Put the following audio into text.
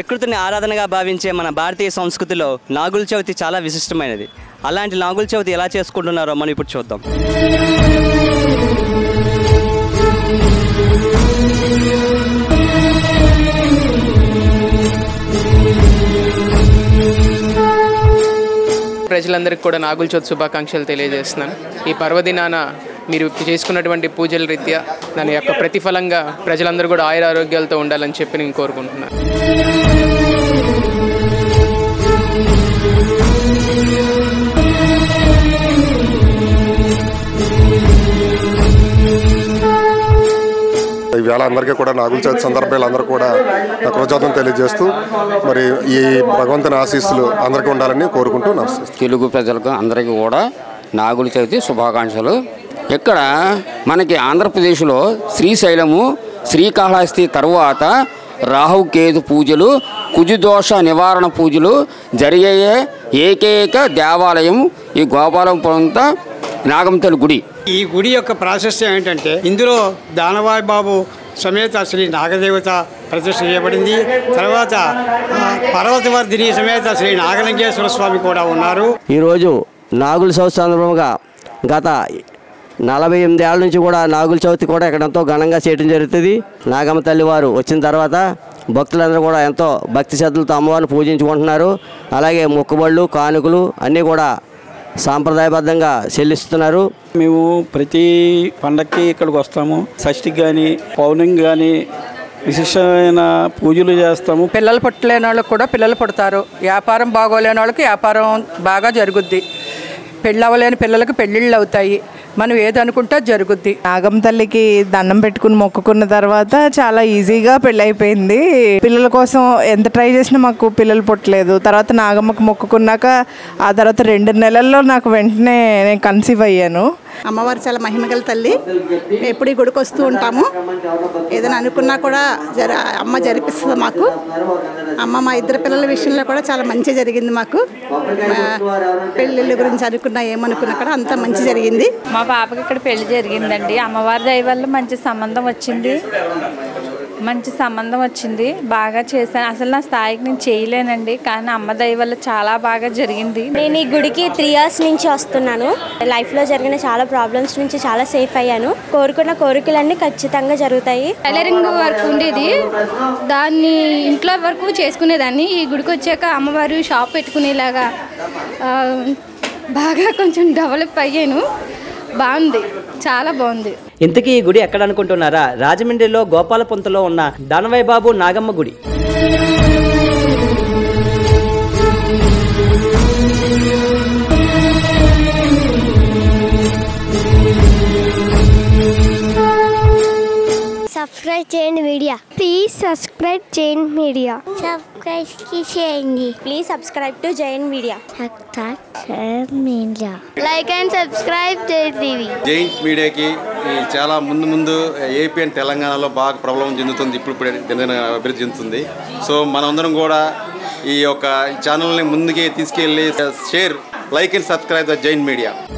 ప్రకృతిని ఆరాధనగా భావించే మన భారతీయ సంస్కృతిలో నాగుల చవితి చాలా విశిష్టమైనది అలాంటి నాగుల చవితి ఎలా చేసుకుంటున్నారో మనం ఇప్పుడు చూద్దాం ప్రజలందరికీ కూడా నాగుల చవితి శుభాకాంక్షలు తెలియజేస్తున్నాను ఈ పర్వదినాన మీరు చేసుకున్నటువంటి పూజల రీత్యా దాని యొక్క ప్రతిఫలంగా ప్రజలందరూ కూడా ఆయుర ఆరోగ్యాలతో ఉండాలని చెప్పి నేను కోరుకుంటున్నాను ఈవేళ అందరికీ కూడా నాగుల చవితి సందర్భాలు అందరూ కూడా నా కృతజ్ఞతలు తెలియజేస్తూ మరి ఈ భగవంతుని ఆశీస్సులు అందరికీ ఉండాలని కోరుకుంటూ నమస్తే తెలుగు ప్రజలకు అందరికీ కూడా నాగుల చవితి శుభాకాంక్షలు ఇక్కడ మనకి ఆంధ్రప్రదేశ్లో శ్రీశైలము శ్రీకాళహస్తి తర్వాత రాహు కేతు పూజలు కుజుదోష నివారణ పూజలు జరిగే ఏకైక దేవాలయం ఈ గోపాలపురంత నాగంతల గుడి ఈ గుడి యొక్క ప్రాశస్త్యం ఏంటంటే ఇందులో దానవాయి బాబు సమేత శ్రీ నాగదేవత ప్రతిష్ఠ చేయబడింది తర్వాత ఆ, పర్వతవర్ధిని సమేత శ్రీ నాగలింగేశ్వర స్వామి కూడా ఉన్నారు ఈరోజు నాగుల చవితి సందర్భంగా గత నలభై ఎనిమిది ఏళ్ళ నుంచి కూడా నాగుల చవితి కూడా ఇక్కడ ఎంతో ఘనంగా చేయడం జరుగుతుంది నాగమ్మ తల్లి వారు వచ్చిన తర్వాత భక్తులందరూ కూడా ఎంతో భక్తి శ్రద్ధలతో అమ్మవారిని పూజించుకుంటున్నారు అలాగే మొక్కుబళ్ళు కానుకలు అన్నీ కూడా సాంప్రదాయబద్ధంగా చెల్లిస్తున్నారు మేము ప్రతి పండక్కి ఇక్కడికి వస్తాము షష్ఠికి కానీ పౌర్ణమికి కానీ విశిష్టమైన పూజలు చేస్తాము పిల్లలు పుట్టలేని వాళ్ళకి కూడా పిల్లలు పుడతారు వ్యాపారం బాగోలేని వాళ్ళకి వ్యాపారం బాగా జరుగుద్ది పెళ్ళి అవ్వలేని పిల్లలకి పెళ్ళిళ్ళు అవుతాయి మనం ఏది అనుకుంటే అది జరుగుద్ది నాగం తల్లికి దండం పెట్టుకుని మొక్కుకున్న తర్వాత చాలా ఈజీగా పెళ్ళైపోయింది పిల్లల కోసం ఎంత ట్రై చేసినా మాకు పిల్లలు పుట్టలేదు తర్వాత నాగమ్మకు మొక్కుకున్నాక ఆ తర్వాత రెండు నెలల్లో నాకు వెంటనే నేను కన్సీవ్ అయ్యాను అమ్మవారు చాలా మహిమగల తల్లి మేము ఎప్పుడు ఈ గుడికి వస్తూ ఉంటాము ఏదైనా అనుకున్నా కూడా జర అమ్మ జరిపిస్తుంది మాకు అమ్మ మా ఇద్దరు పిల్లల విషయంలో కూడా చాలా మంచి జరిగింది మాకు మా పెళ్ళిళ్ళ గురించి అనుకున్నా ఏమనుకున్నా కూడా అంతా మంచి జరిగింది మా పాపకి ఇక్కడ పెళ్లి జరిగిందండి అమ్మవారి దయ వల్ల మంచి సంబంధం వచ్చింది మంచి సంబంధం వచ్చింది బాగా చేశాను అసలు నా స్థాయికి నేను చేయలేనండి కానీ అమ్మ దయ వల్ల చాలా బాగా జరిగింది నేను ఈ గుడికి త్రీ ఇయర్స్ నుంచి వస్తున్నాను లైఫ్లో జరిగిన చాలా ప్రాబ్లమ్స్ నుంచి చాలా సేఫ్ అయ్యాను కోరుకున్న కోరికలన్నీ ఖచ్చితంగా జరుగుతాయి టైలరింగ్ వర్క్ ఉండేది దాన్ని ఇంట్లో వరకు చేసుకునేదాన్ని ఈ గుడికి వచ్చాక అమ్మవారు షాప్ పెట్టుకునేలాగా ఆ, బాగా కొంచెం డెవలప్ అయ్యాను బాగుంది చాలా బాగుంది ఇంతకీ ఈ గుడి ఎక్కడ అనుకుంటున్నారా రాజమండ్రిలో గోపాలపుంతలో ఉన్న దానవయ్య బాబు నాగమ్మ గుడి సబ్స్క్రైబ్ చేయండి మీడియా ప్లీజ్ సబ్స్క్రైబ్ చేయండి మీడియా సబ్స్క్రైబ్ చేయండి please subscribe to Jain media media like and subscribe చేయండి జైంట్ మీడియాకి ఈ చాలా ముందు ముందు ఏపీ అండ్ తెలంగాణలో బాగా ప్రభావం చెందుతుంది ఇప్పుడు ఇప్పుడు దినదిన అభివృద్ధి చెందుతుంది సో మనందరం కూడా ఈ యొక్క ఛానల్ని ముందుకే తీసుకెళ్ళి share like and subscribe the Jain media